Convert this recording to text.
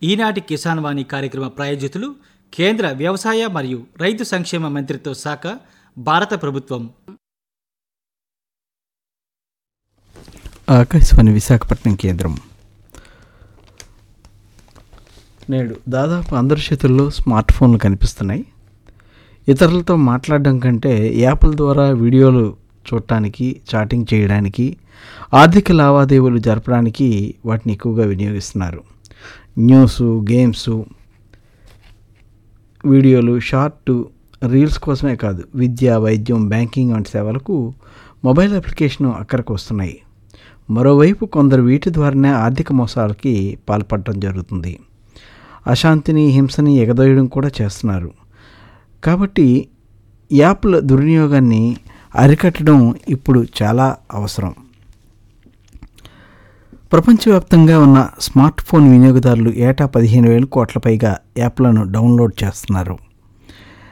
ఈనాటి కిసాన్ వాణి కార్యక్రమ ప్రాయోజితులు కేంద్ర వ్యవసాయ మరియు రైతు సంక్షేమ మంత్రిత్వ శాఖ భారత ప్రభుత్వం ఆకాశవాణి విశాఖపట్నం కేంద్రం నేడు దాదాపు అందరి చేతుల్లో స్మార్ట్ ఫోన్లు కనిపిస్తున్నాయి ఇతరులతో మాట్లాడడం కంటే యాప్ల ద్వారా వీడియోలు చూడటానికి చాటింగ్ చేయడానికి ఆర్థిక లావాదేవీలు జరపడానికి వాటిని ఎక్కువగా వినియోగిస్తున్నారు న్యూస్ గేమ్స్ వీడియోలు షార్ట్ రీల్స్ కోసమే కాదు విద్య వైద్యం బ్యాంకింగ్ వంటి సేవలకు మొబైల్ అప్లికేషన్ అక్కడికి వస్తున్నాయి మరోవైపు కొందరు వీటి ద్వారానే ఆర్థిక మోసాలకి పాల్పడటం జరుగుతుంది అశాంతిని హింసని ఎగదోయడం కూడా చేస్తున్నారు కాబట్టి యాప్ల దుర్వినియోగాన్ని అరికట్టడం ఇప్పుడు చాలా అవసరం ప్రపంచవ్యాప్తంగా ఉన్న స్మార్ట్ ఫోన్ వినియోగదారులు ఏటా పదిహేను వేల కోట్ల పైగా యాప్లను డౌన్లోడ్ చేస్తున్నారు